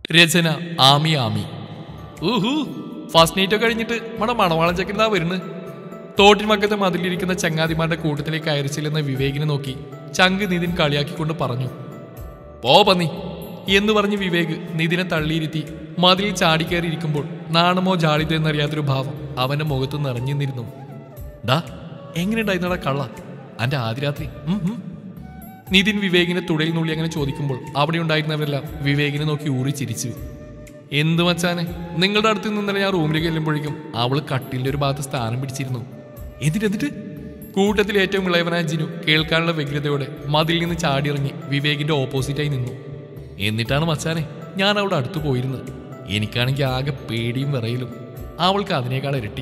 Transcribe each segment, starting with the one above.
രചന ആമി ആമി ഊഹു ഫസ്റ്റ് നൈറ്റ് കഴിഞ്ഞിട്ട് നമ്മുടെ മണവാളം ചെക്കനാ വരുന്നു തോട്ടിൻ മക്കത്തെ മതിലിരിക്കുന്ന ചങ്ങാതിമാരുടെ കൂട്ടത്തിലേക്ക് അയച്ചില്ലെന്ന വിവേകിനെ നോക്കി ചങ്ക് നിതിൻ കളിയാക്കിക്കൊണ്ട് പറഞ്ഞു പോ പന്നി എന്ന് പറഞ്ഞ് വിവേക് നിതിനെ തള്ളിയിരുത്തി മതിലിൽ ചാടിക്കയറിയിരിക്കുമ്പോൾ നാണമോ ജാളിതോ എന്നറിയാത്തൊരു ഭാവം അവന്റെ മുഖത്ത് നിറഞ്ഞു നിന്നിരുന്നു ഡാ എങ്ങനെയുണ്ടായിരുന്നടാ കള്ള അന്റെ ആദ്യരാത്രി ഉം ഉം. നിതിൻ വിവേകിനെ തുടയിൽ നുള്ളി അങ്ങനെ ചോദിക്കുമ്പോൾ അവിടെ ഉണ്ടായിരുന്നവരെല്ലാം വിവേകിനെ നോക്കി ഊറി ചിരിച്ചു എന്ത് മച്ചാനെ നിങ്ങളുടെ അടുത്ത് നിന്നല്ല ഞാൻ റൂമിലേക്ക് ചെല്ലുമ്പോഴേക്കും അവള് കട്ടിലിന്റെ ഒരു ഭാഗത്ത് സ്ഥാനം പിടിച്ചിരുന്നു എന്നിട്ട് എന്നിട്ട് കൂട്ടത്തിൽ ഏറ്റവും ഇളയവനായ ജിനു കേൾക്കാനുള്ള വ്യഗ്രതയോടെ മതിൽ നിന്ന് ചാടിയിറങ്ങി വിവേകിന്റെ ഓപ്പോസിറ്റായി നിന്നു എന്നിട്ടാണ് മച്ചാനെ ഞാൻ അവിടെ അടുത്ത് പോയിരുന്നത് എനിക്കാണെങ്കിൽ ആകെ പേടിയും വിറയിലും അവൾക്ക് അതിനേക്കാൾ ഇരട്ടി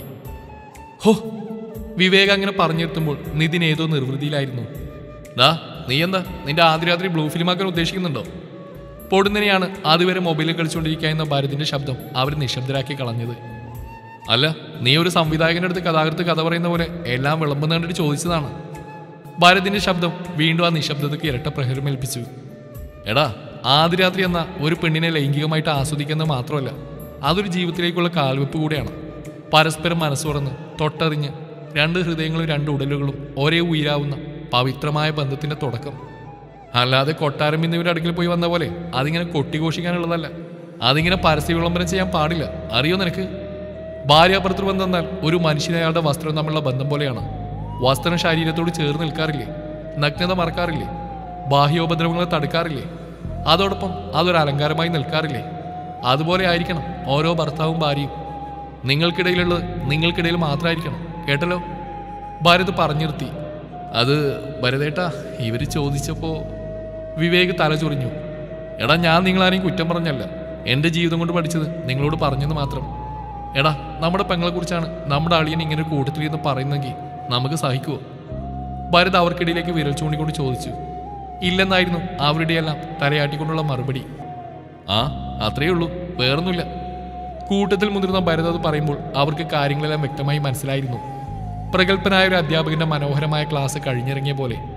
ഹോ വിവേക് അങ്ങനെ പറഞ്ഞെത്തുമ്പോൾ നിതിൻ ഏതോ നിർവൃതിയിലായിരുന്നു ദാ നീ എന്താ നിന്റെ ആദ്യ രാത്രി ബ്ലൂ ഫിലിമാക്കാൻ ഉദ്ദേശിക്കുന്നുണ്ടോ പൊടുന്നനെയാണ് അതുവരെ മൊബൈലിൽ കളിച്ചുകൊണ്ടിരിക്കുക എന്ന ഭാരതിന്റെ ശബ്ദം അവർ നിശബ്ദരാക്കി കളഞ്ഞത് അല്ല നീ ഒരു സംവിധായകന്റെ അടുത്ത് കഥാകൃത്ത് കഥ പറയുന്ന പോലെ എല്ലാം വിളമ്പുന്ന കണ്ടിട്ട് ചോദിച്ചതാണ് ഭാരതിന്റെ ശബ്ദം വീണ്ടും ആ നിശബ്ദതയ്ക്ക് ഇരട്ട പ്രഹരമേൽപ്പിച്ചു എടാ ആദ്യ രാത്രി എന്ന ഒരു പെണ്ണിനെ ലൈംഗികമായിട്ട് ആസ്വദിക്കുന്നത് മാത്രമല്ല അതൊരു ജീവിതത്തിലേക്കുള്ള കാൽവെപ്പ് കൂടിയാണ് പരസ്പരം മനസ്സ് തുറന്ന് തൊട്ടറിഞ്ഞ് രണ്ട് ഹൃദയങ്ങളും രണ്ട് ഉടലുകളും ഒരേ ഉയരാവുന്ന പവിത്രമായ ബന്ധത്തിന്റെ തുടക്കം അല്ലാതെ കൊട്ടാരം എന്നിവരുടെ അടുക്കൽ പോയി വന്ന പോലെ അതിങ്ങനെ കൊട്ടിഘോഷിക്കാനുള്ളതല്ല അതിങ്ങനെ പരസ്യ വിളംബരം ചെയ്യാൻ പാടില്ല അറിയോ നിനക്ക് ഭാര്യാഭർത്തൃ ബന്ധം എന്നാൽ ഒരു മനുഷ്യനെ അയാളുടെ വസ്ത്രം തമ്മിലുള്ള ബന്ധം പോലെയാണ് വസ്ത്രം ശരീരത്തോട് ചേർന്ന് നിൽക്കാറില്ലേ നഗ്നത മറക്കാറില്ലേ ബാഹ്യോപദ്രവങ്ങളെ തടുക്കാറില്ലേ അതോടൊപ്പം അതൊരു അലങ്കാരമായി നിൽക്കാറില്ലേ അതുപോലെ ആയിരിക്കണം ഓരോ ഭർത്താവും ഭാര്യയും നിങ്ങൾക്കിടയിലുള്ളത് നിങ്ങൾക്കിടയിൽ മാത്രമായിരിക്കണം കേട്ടല്ലോ ഭാരത് പറഞ്ഞു നിർത്തി അത് ഭരതേട്ടാ ഇവര് ചോദിച്ചപ്പോ വിവേക് തല ചൊറിഞ്ഞു എടാ ഞാൻ നിങ്ങളാരെയും കുറ്റം പറഞ്ഞല്ല എന്റെ ജീവിതം കൊണ്ട് പഠിച്ചത് നിങ്ങളോട് പറഞ്ഞെന്ന് മാത്രം എടാ നമ്മുടെ പെങ്ങളെക്കുറിച്ചാണ് നമ്മുടെ അളിയൻ ഇങ്ങനെ ഒരു കൂട്ടത്തിൽ എന്ന് പറയുന്നെങ്കിൽ നമുക്ക് സഹിക്കുമോ ഭരത് അവർക്കിടയിലേക്ക് വിരൽ ചൂണ്ടിക്കൊണ്ട് ചോദിച്ചു ഇല്ലെന്നായിരുന്നു അവരുടെയെല്ലാം തലയാട്ടിക്കൊണ്ടുള്ള മറുപടി ആ അത്രയേ ഉള്ളൂ വേറൊന്നുമില്ല കൂട്ടത്തിൽ മുതിർന്ന ഭരത് അത് പറയുമ്പോൾ അവർക്ക് കാര്യങ്ങളെല്ലാം വ്യക്തമായി മനസ്സിലായിരുന്നു പ്രഗത്ഭനായ ഒരു അധ്യാപകന്റെ മനോഹരമായ ക്ലാസ് കഴിഞ്ഞിറങ്ങിയ പോലെ